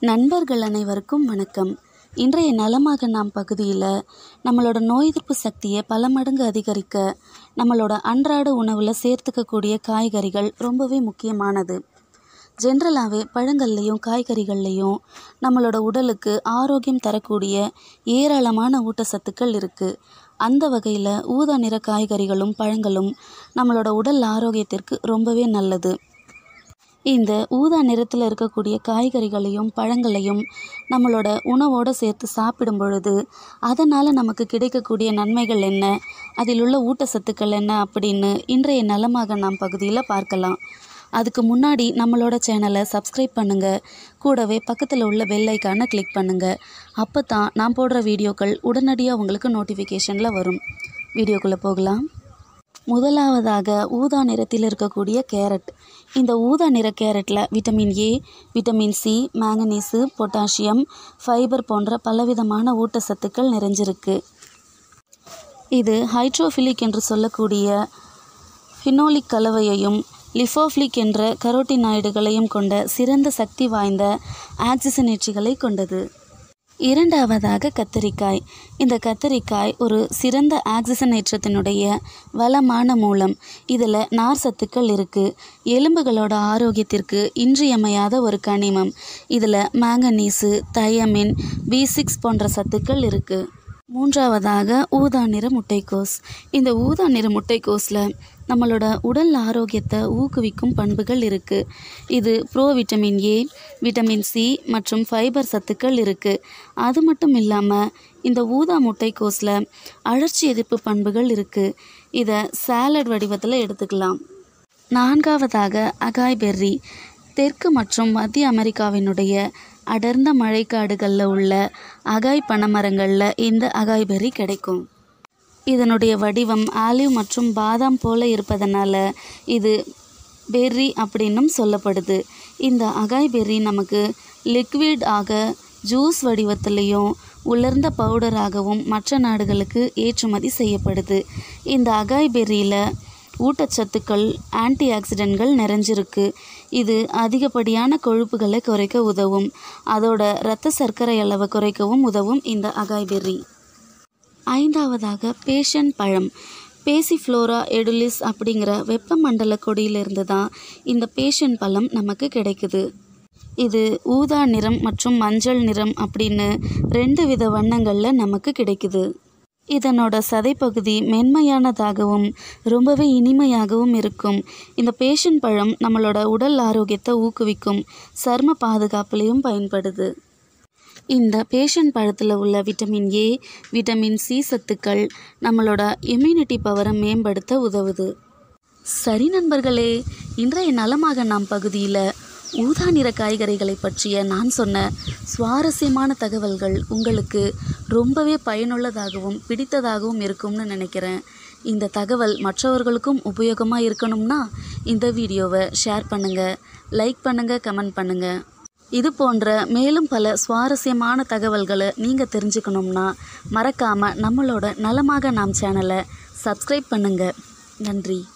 நண்பர்கள் அனைவருக்கும் வணக்கம் இன்றைய நலமாக நாம் பகுதியில் நம்மளோட நோய் எதிர்ப்பு சக்தியை பல மடங்கு அதிகரிக்க நம்மளோட அன்றாட உணவில் சேர்த்துக்கக்கூடிய காய்கறிகள் ரொம்பவே முக்கியமானது ஜென்ரலாகவே பழங்கள்லேயும் காய்கறிகள்லேயும் நம்மளோட உடலுக்கு ஆரோக்கியம் தரக்கூடிய ஏராளமான ஊட்டச்சத்துக்கள் இருக்குது அந்த வகையில் ஊதா நிற காய்கறிகளும் பழங்களும் நம்மளோட உடல் ஆரோக்கியத்திற்கு ரொம்பவே நல்லது இந்த ஊதா நிறத்தில் இருக்கக்கூடிய காய்கறிகளையும் பழங்களையும் நம்மளோட உணவோடு சேர்த்து சாப்பிடும் பொழுது அதனால் நமக்கு கிடைக்கக்கூடிய நன்மைகள் என்ன அதில் உள்ள ஊட்டச்சத்துக்கள் என்ன அப்படின்னு இன்றைய நலமாக நாம் பகுதியில் பார்க்கலாம் அதுக்கு முன்னாடி நம்மளோட சேனலை சப்ஸ்கிரைப் பண்ணுங்கள் கூடவே பக்கத்தில் உள்ள பெல் ஐக்கானை கிளிக் பண்ணுங்கள் அப்போ தான் நான் போடுற வீடியோக்கள் உடனடியாக உங்களுக்கு நோட்டிஃபிகேஷனில் வரும் வீடியோக்குள்ளே போகலாம் முதலாவதாக ஊதா நிறத்தில் இருக்கக்கூடிய கேரட் இந்த ஊதா நிற கேரட்டில் vitamin A vitamin C manganese potassium fibre போன்ற பலவிதமான ஊட்டச்சத்துக்கள் நிறைஞ்சிருக்கு இது ஹைட்ரோஃபிலிக் என்று சொல்லக்கூடிய ஃபினோலிக் கலவையையும் லிஃபோஃப்ளிக் என்ற கரோட்டினாய்டுகளையும் கொண்ட சிறந்த சக்தி வாய்ந்த ஆக்சிசனேற்றிகளை கொண்டது இரண்டாவதாக கத்தரிக்காய் இந்த கத்தரிக்காய் ஒரு சிறந்த ஆக்சிசனேற்றத்தினுடைய வளமான மூலம் இதில் நார் சத்துக்கள் இருக்குது எலும்புகளோட ஆரோக்கியத்திற்கு இன்றியமையாத ஒரு கனிமம் இதில் மேங்கனீஸு தயமின் பி சிக்ஸ் போன்ற சத்துக்கள் இருக்குது மூன்றாவதாக ஊதா நிற முட்டைக்கோஸ் இந்த ஊதா நிற முட்டைக்கோஸில் நம்மளோட உடல் ஆரோக்கியத்தை ஊக்குவிக்கும் பண்புகள் இருக்குது இது pro vitamin A vitamin C மற்றும் ஃபைபர் சத்துக்கள் இருக்குது அது மட்டும் இல்லாமல் இந்த ஊதா முட்டைக்கோஸில் அழற்சி எதிர்ப்பு பண்புகள் இருக்குது இதை சாலட் வடிவத்தில் எடுத்துக்கலாம் நான்காவதாக அகாய் பெர்ரி தெற்கு மற்றும் மத்திய அமெரிக்காவினுடைய அடர்ந்த மழைக்காடுகளில் உள்ள அகாய் பனைமரங்களில் இந்த அகாய் பெர்ரி கிடைக்கும் இதனுடைய வடிவம் ஆலிவ் மற்றும் பாதாம் போல இருப்பதனால இது பெர்ரி அப்படின்னும் சொல்லப்படுது இந்த அகாய் பெர்ரி நமக்கு லிக்விட் ஆக ஜூஸ் வடிவத்திலையும் உலர்ந்த பவுடராகவும் மற்ற நாடுகளுக்கு ஏற்றுமதி செய்யப்படுது இந்த அகாய் பெர்ரியில் ஊட்டச்சத்துக்கள் ஆன்டி ஆக்சிடென்ட்கள் நிறைஞ்சிருக்கு இது அதிகப்படியான கொழுப்புகளை குறைக்க உதவும் அதோட இரத்த சர்க்கரை அளவை குறைக்கவும் உதவும் இந்த அகாய் பெர்ரி ஐந்தாவதாக பேஷன் பழம் பேசிஃப்ளோரா எடுலிஸ் அப்படிங்கிற வெப்பமண்டல கொடியிலிருந்து தான் இந்த பேஷன் பழம் நமக்கு கிடைக்குது இது ஊதா நிறம் மற்றும் மஞ்சள் நிறம் அப்படின்னு ரெண்டு வித வண்ணங்களில் நமக்கு கிடைக்குது இதனோட சதைப்பகுதி மென்மையானதாகவும் ரொம்பவே இனிமையாகவும் இருக்கும் இந்த பேஷன் பழம் நம்மளோட உடல் ஆரோக்கியத்தை ஊக்குவிக்கும் சர்ம பாதுகாப்புலேயும் பயன்படுது இந்த பேஷன் பழத்தில் உள்ள விட்டமின் ஏ விட்டமின் சி சத்துக்கள் நம்மளோட இம்யூனிட்டி பவரை மேம்படுத்த உதவுது சரி நண்பர்களே இன்றைய நலமாக நாம் பகுதியில் ஊதா நிற காய்கறிகளை பற்றிய நான் சொன்ன சுவாரஸ்யமான தகவல்கள் உங்களுக்கு ரொம்பவே பயனுள்ளதாகவும் பிடித்ததாகவும் இருக்கும்னு நினைக்கிறேன் இந்த தகவல் மற்றவர்களுக்கும் உபயோகமாக இருக்கணும்னா இந்த வீடியோவை ஷேர் பண்ணுங்கள் லைக் பண்ணுங்கள் கமெண்ட் பண்ணுங்கள் இது போன்ற மேலும் பல சுவாரஸ்யமான தகவல்களை நீங்கள் தெரிஞ்சுக்கணும்னா மறக்காமல் நம்மளோட நலமாக நாம் சேனலை சப்ஸ்கிரைப் பண்ணுங்கள் நன்றி